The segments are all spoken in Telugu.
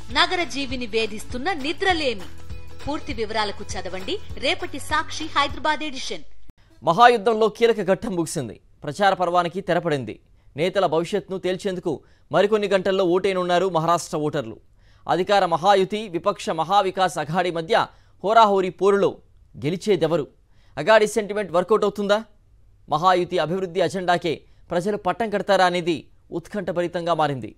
నగర జీవిని వేధిస్తున్న నిద్రలేమి పూర్తి వివరాలకు చదవండి రేపటి సాక్షి హైదరాబాద్ ఎడిషన్ మహాయుద్ధంలో కీలక ఘట్టం ముగిసింది ప్రచార పర్వానికి తెరపడింది నేతల భవిష్యత్తును తేల్చేందుకు మరికొన్ని గంటల్లో ఓటేనున్నారు మహారాష్ట్ర ఓటర్లు అధికార మహాయుతి విపక్ష మహావికాస్ అఘాడీ మధ్య హోరాహోరీ పోరులో గెలిచేదెవరు అఘాడీ సెంటిమెంట్ వర్కౌట్ అవుతుందా మహాయుతి అభివృద్ధి అజెండాకే ప్రజలు పట్టం కడతారా అనేది ఉత్కంఠభరితంగా మారింది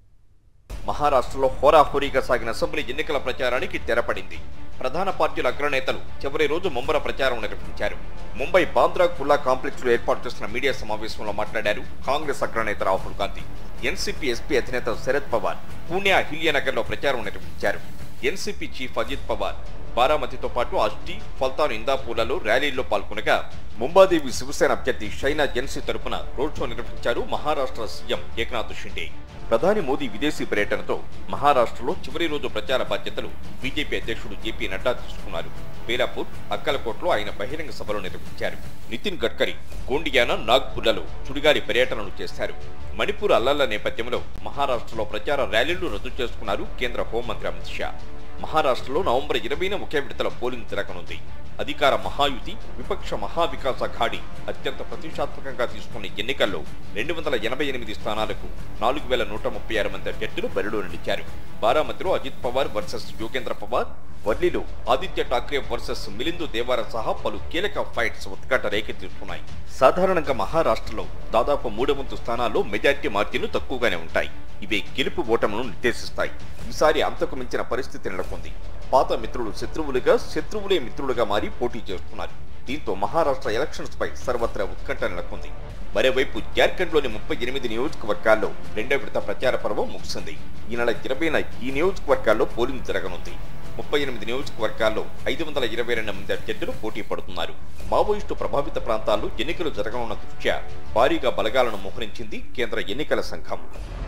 మహారాష్ట్రలో హోరాహోరీగా సాగిన అసెంబ్లీ ఎన్నికల ప్రచారానికి తెరపడింది ప్రధాన పార్టీల అగ్రనేతలు చివరి రోజు ముమ్మర ప్రచారం నిర్వహించారు ముంబై బాంద్రా కుల్లా కాంప్లెక్స్ లో ఏర్పాటు చేసిన మీడియా సమావేశంలో మాట్లాడారు కాంగ్రెస్ అగ్రనేత రాహుల్ గాంధీ ఎన్సీపీ ఎస్పీ అధినేత శరద్ పవార్ పూణె అహిల్యనగర్ లో ప్రచారం నిర్వహించారు ఎన్సీపీ చీఫ్ అజిత్ పవార్ బారామతితో పాటు అష్టి ఫల్తాన్ ఇందాపూర్లలో ర్యాలీల్లో పాల్గొనగా ముంబాదేవి శివసేన అభ్యర్థి షైనా జెన్సీ తరపున రోడ్ షో నిర్వహించారు మహారాష్ట్ర సీఎం ఏక్నాథ్ షిండే ప్రధాని మోదీ విదేశీ పర్యటనతో మహారాష్ట్రలో చివరి రోజు ప్రచార బాధ్యతలు బీజేపీ అధ్యక్షుడు జేపీ నడ్డా తీసుకున్నారు బేలాపూర్ అక్కలకోట్లో ఆయన బహిరంగ సభలు నిర్వహించారు నితిన్ గడ్కరీ గోండియానా నాగ్పూర్లలో చుడిగాలి పర్యటనలు చేశారు మణిపూర్ అల్లర్ల నేపథ్యంలో మహారాష్ట్రలో ప్రచార ర్యాలీలు రద్దు చేసుకున్నారు కేంద్ర హోంమంత్రి అమిత్ షా మహారాష్ట్రలో నవంబర్ ఇరవైన ఒకే విడతల పోలింగ్ జరగనుంది అధికార మహాయుతి విపక్ష మహావికాస్ అఘాడి అత్యంత ప్రతిష్టాత్మకంగా తీసుకున్న ఎన్నికల్లో రెండు వందల ఎనభై ఎనిమిది స్థానాలకు నాలుగు వేల నూట ముప్పై ఆరు మంది అభ్యర్థులు బరిలో నిలిచారు బారామతిలో అజిత్ పవార్ వర్సెస్ యోగేంద్ర పవార్ వర్లీలో ఆదిత్య ఠాక్రే వర్సెస్ మిలిందు దేవార సహా పలు కీలక ఫైట్స్ ఉత్కంఠ రేకెత్తిస్తున్నాయి సాధారణంగా మహారాష్ట్రలో దాదాపు మూడు వంతు స్థానాల్లో మెజార్టీ మార్జిన్లు తక్కువగానే ఉంటాయి ఇవే గెలుపు ఓటములను నిర్దేశిస్తాయి ఈసారి అంతకు మించిన పరిస్థితి నెలకొంది పాత మిత్రులు శత్రువులుగా శత్రువులే మిత్రులుగా మారి పోటీ చేస్తున్నారు దీంతో మహారాష్ట్ర ఎలక్షన్స్ పై సర్వత్రా ఉత్కంఠ నెలకొంది మరోవైపు జార్ఖండ్లోని ముప్పై ఎనిమిది నియోజకవర్గాల్లో రెండో విడత ప్రచార పర్వం ముగిసింది ఈ నెల ఇరవైన ఈ నియోజకవర్గాల్లో పోలింగ్ జరగనుంది ముప్పై ఎనిమిది నియోజకవర్గాల్లో ఐదు వందల ఇరవై రెండు మంది అభ్యర్థులు పోటీ పడుతున్నారు మావోయిస్టు ప్రభావిత ప్రాంతాల్లో ఎన్నికలు జరగనున్న దృష్ట్యా భారీగా బలగాలను మోహరించింది కేంద్ర ఎన్నికల సంఘం